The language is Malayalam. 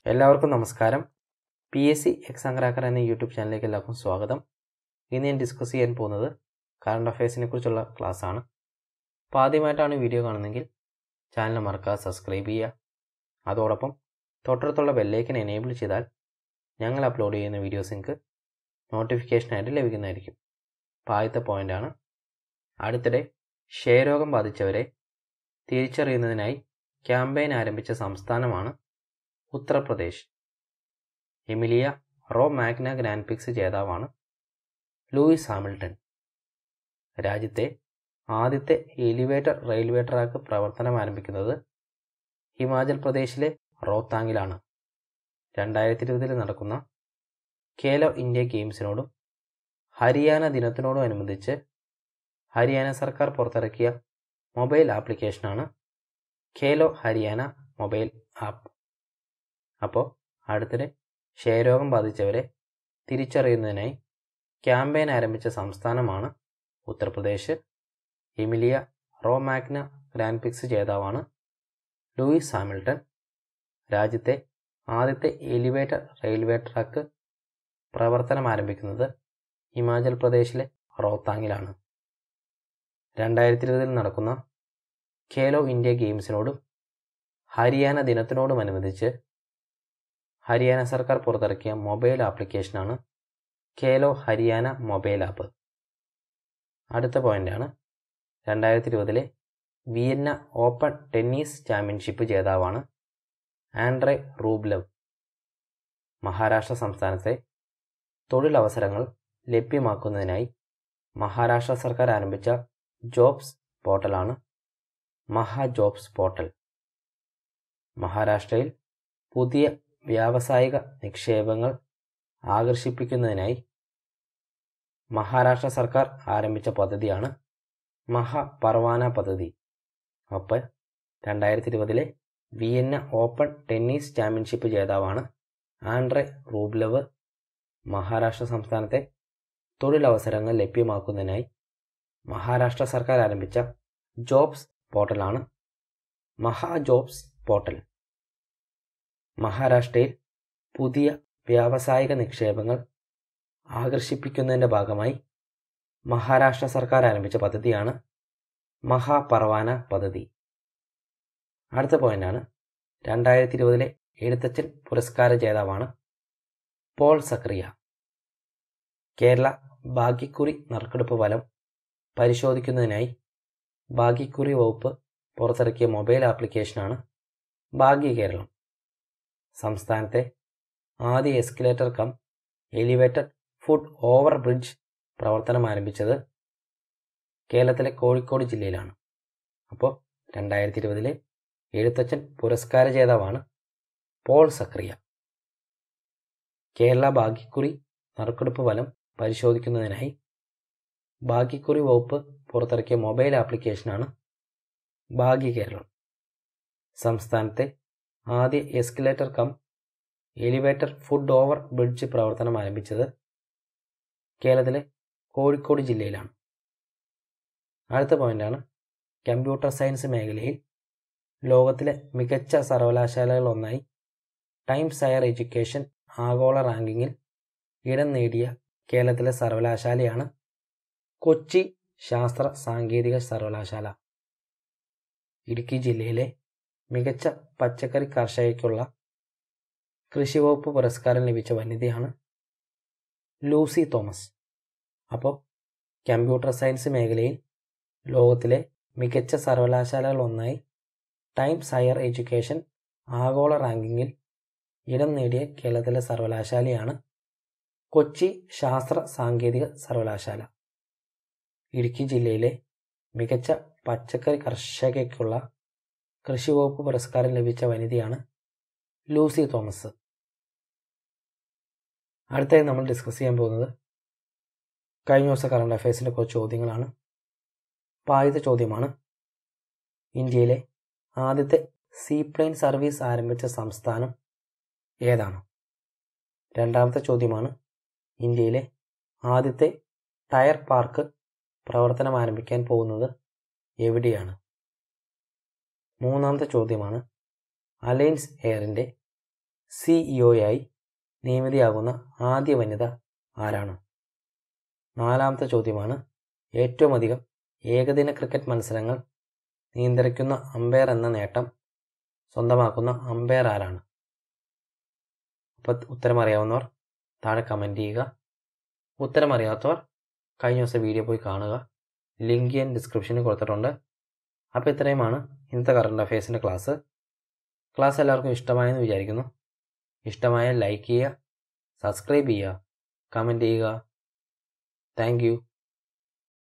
എല്ലാവർക്കും നമസ്കാരം P S C exam cracker എന്ന യൂട്യൂബ് ചാനലിലേക്ക് എല്ലാവർക്കും സ്വാഗതം ഇന്ന് ഞാൻ ഡിസ്കസ് ചെയ്യാൻ പോകുന്നത് കറണ്ട് അഫയേഴ്സിനെ കുറിച്ചുള്ള ക്ലാസ് ആണ് അപ്പോൾ ആദ്യമായിട്ടാണ് വീഡിയോ കാണുന്നതെങ്കിൽ ചാനൽ മറക്കാതെ സബ്സ്ക്രൈബ് ചെയ്യുക അതോടൊപ്പം തൊട്ടടുത്തുള്ള ബെല്ലൈക്കൻ എനേബിൾ ചെയ്താൽ ഞങ്ങൾ അപ്ലോഡ് ചെയ്യുന്ന വീഡിയോസ് നിങ്ങൾക്ക് നോട്ടിഫിക്കേഷനായിട്ട് ലഭിക്കുന്നതായിരിക്കും അപ്പോൾ ആദ്യത്തെ പോയിൻ്റാണ് അടുത്തിടെ ക്ഷയരോഗം ബാധിച്ചവരെ തിരിച്ചറിയുന്നതിനായി ക്യാമ്പയിൻ ആരംഭിച്ച സംസ്ഥാനമാണ് Uttar Pradesh Emilia Romagna Grand Prix ജേതാവാണ് ലൂയിസ് ഹാമിൽട്ടൺ രാജ്യത്തെ ആദ്യത്തെ എലിവേറ്റർ റെയിൽവേ ട്രാക്ക് പ്രവർത്തനം ആരംഭിക്കുന്നത് ഹിമാചൽ പ്രദേശിലെ റോത്താങ്ങിലാണ് രണ്ടായിരത്തി ഇരുപതിൽ നടക്കുന്ന ഖേലോ ഇന്ത്യ ഗെയിംസിനോടും ഹരിയാന ദിനത്തിനോടും അനുബന്ധിച്ച് ഹരിയാന സർക്കാർ പുറത്തിറക്കിയ മൊബൈൽ ആപ്ലിക്കേഷനാണ് ഖേലോ ഹരിയാന മൊബൈൽ ആപ്പ് അപ്പോൾ അടുത്തിടെ ക്ഷയരോഗം ബാധിച്ചവരെ തിരിച്ചറിയുന്നതിനായി ക്യാമ്പയിൻ ആരംഭിച്ച സംസ്ഥാനമാണ് Uttar Pradesh Emilia Romagna Grand Prix ജേതാവാണ് ലൂയിസ് ഹാമിൽട്ടൺ രാജ്യത്തെ ആദ്യത്തെ എലിവേറ്റർ റെയിൽവേ ട്രാക്ക് പ്രവർത്തനം ആരംഭിക്കുന്നത് ഹിമാചൽ പ്രദേശിലെ റോത്താങ്ങിലാണ് രണ്ടായിരത്തി ഇരുപതിൽ നടക്കുന്ന ഖേലോ ഇന്ത്യ ഗെയിംസിനോടും ഹരിയാന ദിനത്തിനോടുമനുബന്ധിച്ച് ഹരിയാന സർക്കാർ പുറത്തിറക്കിയ മൊബൈൽ ആപ്ലിക്കേഷനാണ് ഖേലോ ഹരിയാന മൊബൈൽ ആപ്പ് അടുത്ത പോയിന്റാണ് രണ്ടായിരത്തി ഇരുപതിലെ വിയന്ന ഓപ്പൺ ടെന്നീസ് ചാമ്പ്യൻഷിപ്പ് ജേതാവാണ് ആൻഡ്രെ റൂബ്ലവ് മഹാരാഷ്ട്ര സംസ്ഥാനത്തെ തൊഴിലവസരങ്ങൾ ലഭ്യമാക്കുന്നതിനായി മഹാരാഷ്ട്ര സർക്കാർ ആരംഭിച്ച ജോബ്സ് പോർട്ടലാണ് മഹാ ജോബ്സ് പോർട്ടൽ മഹാരാഷ്ട്രയിൽ പുതിയ വ്യാവസായിക നിക്ഷേപങ്ങൾ ആകർഷിപ്പിക്കുന്നതിനായി മഹാരാഷ്ട്ര സർക്കാർ ആരംഭിച്ച പദ്ധതിയാണ് മഹാപർവാന പദ്ധതി ഒപ്പം രണ്ടായിരത്തി ഇരുപതിലെ വിയന്ന ഓപ്പൺ ടെന്നീസ് ചാമ്പ്യൻഷിപ്പ് ജേതാവാണ് ആൻഡ്രെ റൂബ്ലവ് മഹാരാഷ്ട്ര സംസ്ഥാനത്തെ തൊഴിലവസരങ്ങൾ ലഭ്യമാക്കുന്നതിനായി മഹാരാഷ്ട്ര സർക്കാർ ആരംഭിച്ച ജോബ്സ് പോർട്ടലാണ് മഹാ ജോബ്സ് പോർട്ടൽ മഹാരാഷ്ട്രയിൽ പുതിയ വ്യാവസായിക നിക്ഷേപങ്ങൾ ആകർഷിപ്പിക്കുന്നതിൻ്റെ ഭാഗമായി മഹാരാഷ്ട്ര സർക്കാർ ആരംഭിച്ച പദ്ധതിയാണ് മഹാപർവാന പദ്ധതി അടുത്ത പോയിന്റാണ് രണ്ടായിരത്തി ഇരുപതിലെ എഴുത്തച്ഛൻ പുരസ്കാര ജേതാവാണ് പോൾ സക്രിയ കേരള ഭാഗ്യക്കുറി നറുക്കെടുപ്പ് ഫലം പരിശോധിക്കുന്നതിനായി ഭാഗ്യക്കുറി വകുപ്പ് പുറത്തിറക്കിയ മൊബൈൽ ആപ്ലിക്കേഷനാണ് ഭാഗ്യ കേരളം സംസ്ഥാനത്തെ ആദ്യ escalator cum elevated foot over bridge പ്രവർത്തനം ആരംഭിച്ചത് കേരളത്തിലെ കോഴിക്കോട് ജില്ലയിലാണ് അപ്പോൾ രണ്ടായിരത്തി ഇരുപതിലെ എഴുത്തച്ഛൻ പുരസ്കാര ജേതാവാണ് പോൾ സക്രിയ കേരള ഭാഗ്യക്കുറി നറുക്കെടുപ്പ് ഫലം പരിശോധിക്കുന്നതിനായി ഭാഗ്യക്കുറി വകുപ്പ് പുറത്തിറക്കിയ മൊബൈൽ ആപ്ലിക്കേഷനാണ് ഭാഗ്യ കേരളം സംസ്ഥാനത്തെ ആദ്യ escalator cum elevator foot over bridge പ്രവർത്തനം ആരംഭിച്ചത് കേരളത്തിലെ കോഴിക്കോട് ജില്ലയിലാണ് അടുത്ത പോയിന്റാണ് കമ്പ്യൂട്ടർ സയൻസ് മേഖലയിൽ ലോകത്തിലെ മികച്ച സർവകലാശാലകൾ ഒന്നായി ടൈംസ് ഹയർ എഡ്യൂക്കേഷൻ ആഗോള റാങ്കിങ്ങിൽ ഇടം നേടിയ കേരളത്തിലെ സർവകലാശാലയാണ് കൊച്ചി ശാസ്ത്ര സാങ്കേതിക സർവകലാശാല ഇടുക്കി ജില്ലയിലെ മികച്ച പച്ചക്കറി കർഷകയ്ക്കുള്ള കൃഷി വകുപ്പ് പുരസ്കാരം ലഭിച്ച വനിതയാണ് ലൂസി തോമസ് അപ്പോൾ കമ്പ്യൂട്ടർ സയൻസ് മേഖലയിൽ ലോകത്തിലെ മികച്ച സർവകലാശാലകൾ ഒന്നായി ടൈംസ് ഹയർ എഡ്യൂക്കേഷൻ ആഗോള റാങ്കിങ്ങിൽ ഇടം നേടിയ കേരളത്തിലെ സർവകലാശാലയാണ് കൊച്ചി ശാസ്ത്ര സാങ്കേതിക സർവകലാശാല ഇടുക്കി ജില്ലയിലെ മികച്ച പച്ചക്കറി കർഷകയ്ക്കുള്ള കൃഷി വകുപ്പ് പുരസ്കാരം ലഭിച്ച വനിതയാണ് ലൂസി തോമസ് അടുത്തായി നമ്മൾ ഡിസ്കസ് ചെയ്യാൻ പോകുന്നത് കഴിഞ്ഞ ദിവസം കറണ്ട് അഫയേഴ്സിൻ്റെ കുറച്ച് ചോദ്യങ്ങളാണ് അപ്പോൾ ആദ്യത്തെ ചോദ്യമാണ് ഇന്ത്യയിലെ ആദ്യത്തെ സീപ്ലെയിൻ സർവീസ് ആരംഭിച്ച സംസ്ഥാനം ഏതാണ് രണ്ടാമത്തെ ചോദ്യമാണ് ഇന്ത്യയിലെ ആദ്യത്തെ ടയർ പാർക്ക് പ്രവർത്തനം ആരംഭിക്കാൻ പോകുന്നത് എവിടെയാണ് മൂന്നാമത്തെ ചോദ്യമാണ് അലയൻസ് എയറിൻ്റെ സിഇഒയായി നിയമിതയാകുന്ന ആദ്യ വനിത ആരാണ് നാലാമത്തെ ചോദ്യമാണ് ഏറ്റവും അധികം ഏകദിന ക്രിക്കറ്റ് മത്സരങ്ങൾ നിയന്ത്രിക്കുന്ന അമ്പയർ എന്ന നേട്ടം സ്വന്തമാക്കുന്ന അമ്പയർ ആരാണ് അപ്പോൾ ഉത്തരം അറിയാവുന്നവർ താഴെ കമൻറ്റ് ചെയ്യുക ഉത്തരം അറിയാത്തവർ കഴിഞ്ഞ ദിവസം വീഡിയോ പോയി കാണുക ലിങ്ക് ഞാൻ ഡിസ്ക്രിപ്ഷനിൽ കൊടുത്തിട്ടുണ്ട് അപ്പോൾ ഇത്രയുമാണ് ഇന്നത്തെ കറണ്ട് അഫയേഴ്സിൻ്റെ ക്ലാസ് ക്ലാസ് എല്ലാവർക്കും ഇഷ്ടമായെന്ന് വിചാരിക്കുന്നു ഇഷ്ടമായ ലൈക്ക് ചെയ്യുക സബ്സ്ക്രൈബ് ചെയ്യുക കമൻറ്റ് ചെയ്യുക താങ്ക്